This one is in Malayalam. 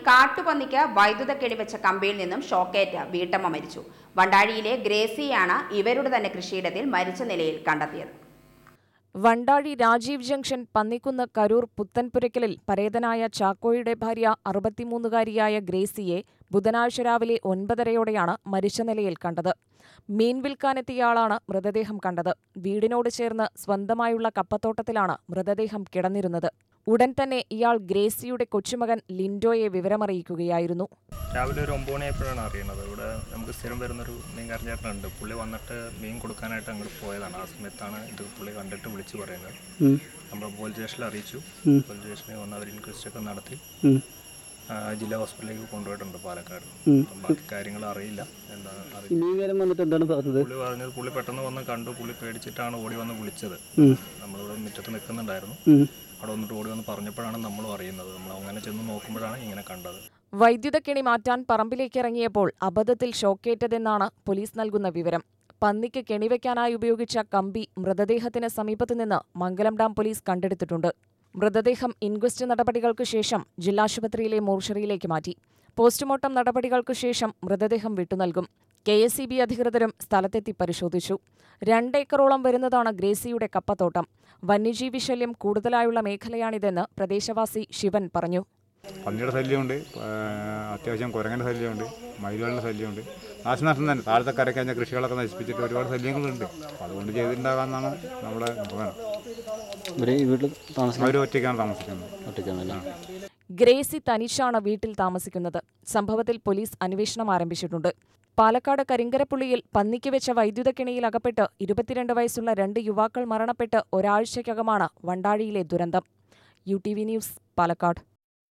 കാട്ടുപന്നിക്ക് വൈദ്യുത കെടിവെച്ച കമ്പിയിൽ നിന്നും ഷോക്കേറ്റ് വീട്ടമ്മ മരിച്ചു വണ്ടാഴിയിലെ ഗ്രേസിയാണ് ഇവരുടെ തന്നെ കൃഷിയിടത്തിൽ മരിച്ച നിലയിൽ കണ്ടെത്തിയത് വണ്ടാഴി രാജീവ് ജംഗ്ഷൻ പന്നിക്കുന്ന് കരൂർ പുത്തൻപുരയ്ക്കലിൽ പരേതനായ ചാക്കോയുടെ ഭാര്യ അറുപത്തിമൂന്നുകാരിയായ ഗ്രേസിയെ ബുധനാഴ്ച രാവിലെ ഒൻപതരയോടെയാണ് മരിച്ച നിലയിൽ കണ്ടത് മീൻ വിൽക്കാനെത്തിയ ആളാണ് മൃതദേഹം കണ്ടത് വീടിനോട് ചേർന്ന് സ്വന്തമായുള്ള കപ്പത്തോട്ടത്തിലാണ് മൃതദേഹം കിടന്നിരുന്നത് ഉടൻ തന്നെ ഇയാൾ ഗ്രേസിയുടെ കൊച്ചുമകൻ ലിൻഡോയെ വിവരമറിയിക്കുകയായിരുന്നു രാവിലെ ഒരു ഒമ്പത് മണിയായപ്പോഴാണ് അറിയുന്നത് ഇവിടെ നമുക്ക് സ്ഥിരം വരുന്നൊരു മീൻകാരൻ ചേട്ടനുണ്ട് പുള്ളി വന്നിട്ട് മീൻ കൊടുക്കാനായിട്ട് അങ്ങോട്ട് പോയതാണ് ആ സമയത്താണ് ഇത് പുള്ളി കണ്ടിട്ട് വിളിച്ച് പറയുന്നത് നമ്മൾ പോലീസ് സ്റ്റേഷനിൽ അറിയിച്ചു പോലീസ് സ്റ്റേഷനിൽ വന്ന് അവർ ഇൻക്വസ്റ്റ് ഒക്കെ നടത്തി ആ, ജില്ലാ ഹോസ്പിറ്റലിലേക്ക് കൊണ്ടുപോയിട്ടുണ്ട് പാലക്കാട് അപ്പം ബാക്കി കാര്യങ്ങൾ അറിയില്ല എന്താണ് അറിയില്ല മീൻകാരൻ വന്നിട്ട് എന്താണ് പറഞ്ഞത് പുള്ളി പറഞ്ഞത് പുള്ളി പെട്ടെന്ന് വന്ന് കണ്ടു പുള്ളി പേടിച്ചിട്ടാണ് ഓടി വന്ന് വിളിച്ചത് നമ്മളിവിടെ മുറ്റത്ത് നിൽക്കുന്നുണ്ടായിരുന്നു അവിടെ വന്നിട്ട് ഓടി വന്ന് പറഞ്ഞപ്പോഴാണ് നമ്മളും അറിയുന്നത് നമ്മൾ അങ്ങനെ ചെന്ന് നോക്കുമ്പോഴാണ് ഇങ്ങനെ കണ്ടത് വൈദ്യുതക്കിണി മാറ്റാൻ പറമ്പിലേക്കിറങ്ങിയപ്പോൾ അബദ്ധത്തിൽ ഷോക്കേറ്റതെന്നാണ് പോലീസ് നൽകുന്ന വിവരം പന്നിക്ക് കെണിവെക്കാനായി ഉപയോഗിച്ച കമ്പി മൃതദേഹത്തിന് സമീപത്തുനിന്ന് മംഗലം ഡാം പോലീസ് കണ്ടെടുത്തിട്ടുണ്ട് മൃതദേഹം ഇൻക്വസ്റ്റ് നടപടികൾക്ക് ശേഷം ജില്ലാശുപത്രിയിലെ മോർച്ചറിയിലേക്ക് മാറ്റി പോസ്റ്റ്മോർട്ടം നടപടികൾക്ക് ശേഷം മൃതദേഹം വിട്ടുനൽകും കെ എസ് ഇ ബി അധികൃതരും സ്ഥലത്തെത്തി പരിശോധിച്ചു രണ്ടേക്കറോളം വരുന്നതാണ് ഗ്രേസിയുടെ കപ്പത്തോട്ടം വന്യജീവി ശല്യം കൂടുതലായുള്ള മേഖലയാണിതെന്ന് പ്രദേശവാസി ശിവൻ പറഞ്ഞു പന്നിയുടെ ശല്യമുണ്ട് ആ, അത്യാവശ്യം കുരങ്ങൻ്റെ ശല്യമുണ്ട് മയിലുകളുടെ ശല്യമുണ്ട് നാശനഷ്ടം തന്നെ താഴത്തെ കരയ്ക്ക് കഴിഞ്ഞ കൃഷികളൊക്കെ നശിപ്പിച്ചിട്ട് ഒരുപാട് ശല്യങ്ങളുണ്ട് അപ്പോൾ അതുകൊണ്ട് ചെയ്തിട്ടുണ്ടാകാമെന്നാണ് നമ്മുടെ നിഗമനം ഇവര് ഈ വീട്ടിൽ താമസിക്കാൻ അവർ ഒറ്റയ്ക്കാണ് താമസിക്കുന്നത് ഒറ്റയ്ക്കാണല്ലേ ഗ്രേസി തനിച്ചാണ് വീട്ടിൽ താമസിക്കുന്നത് സംഭവത്തിൽ പോലീസ് അന്വേഷണം ആരംഭിച്ചിട്ടുണ്ട് പാലക്കാട് കരിങ്കരപ്പുള്ളിയിൽ പന്നിക്ക് വെച്ച വൈദ്യുതക്കിണിയിൽ അകപ്പെട്ട് ഇരുപത്തിരണ്ട് വയസ്സുള്ള രണ്ട് യുവാക്കൾ മരണപ്പെട്ട് ഒരാഴ്ചയ്ക്കകമാണ് വണ്ടാഴിയിലെ ദുരന്തം U T V news Palakkad